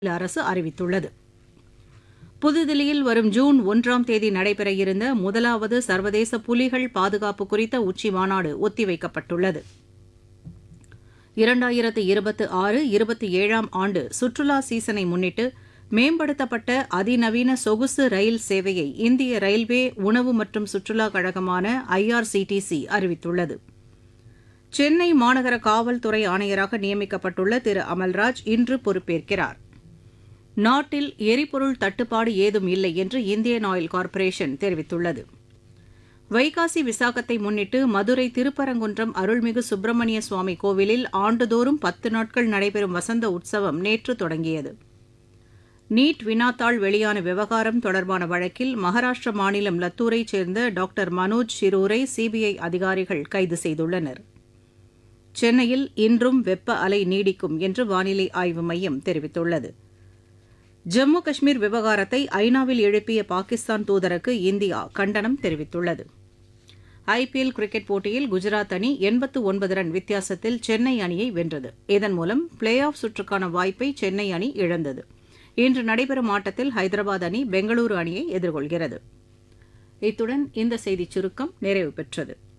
மாநில அரசு அறிவித்துள்ளது புதுதில்லியில் வரும் ஜூன் ஒன்றாம் தேதி நடைபெற இருந்த முதலாவது சர்வதேச புலிகள் பாதுகாப்பு குறித்த உச்சி மாநாடு ஒத்திவைக்கப்பட்டுள்ளது இரண்டாயிரத்து இருபத்து ஆறு இருபத்தி ஏழாம் ஆண்டு சுற்றுலா சீசனை முன்னிட்டு மேம்படுத்தப்பட்ட அதிநவீன சொகுசு ரயில் சேவையை இந்திய ரயில்வே உணவு மற்றும் சுற்றுலா கழகமான ஐஆர்சிடிசி அறிவித்துள்ளது சென்னை மாநகர காவல்துறை ஆணையராக நியமிக்கப்பட்டுள்ள திரு அமல்ராஜ் இன்று பொறுப்பேற்கிறார் நாட்டில் எரிபொருள் தட்டுப்பாடு ஏதும் இல்லை என்று இந்தியன் ஆயில் கார்ப்பரேஷன் தெரிவித்துள்ளது வைகாசி விசாகத்தை முன்னிட்டு மதுரை திருப்பரங்குன்றம் அருள்மிகு சுப்பிரமணிய சுவாமி கோவிலில் ஆண்டுதோறும் பத்து நாட்கள் நடைபெறும் வசந்த உற்சவம் நேற்று தொடங்கியது நீட் வினாத்தாள் வெளியான விவகாரம் தொடர்பான வழக்கில் மகாராஷ்டிர மாநிலம் லத்தூரைச் சேர்ந்த டாக்டர் மனோஜ் சிரூரை சிபிஐ அதிகாரிகள் கைது செய்துள்ளனர் சென்னையில் இன்றும் வெப்ப அலை நீடிக்கும் என்று வானிலை ஆய்வு மையம் தெரிவித்துள்ளது ஜம்மு காஷ்மீர் விவகாரத்தை ஐநாவில் எழுப்பிய பாகிஸ்தான் தூதருக்கு இந்தியா கண்டனம் தெரிவித்துள்ளது ஐபிஎல் கிரிக்கெட் போட்டியில் குஜராத் அணி எண்பத்து ஒன்பது ரன் வித்தியாசத்தில் சென்னை அணியை வென்றது இதன் மூலம் பிளே ஆஃப் சுற்றுக்கான வாய்ப்பை சென்னை அணி இழந்தது இன்று நடைபெறும் ஆட்டத்தில் ஹைதராபாத் அணி பெங்களூரு அணியை எதிர்கொள்கிறது இத்துடன் இந்த செய்திச் சுருக்கம் நிறைவு பெற்றது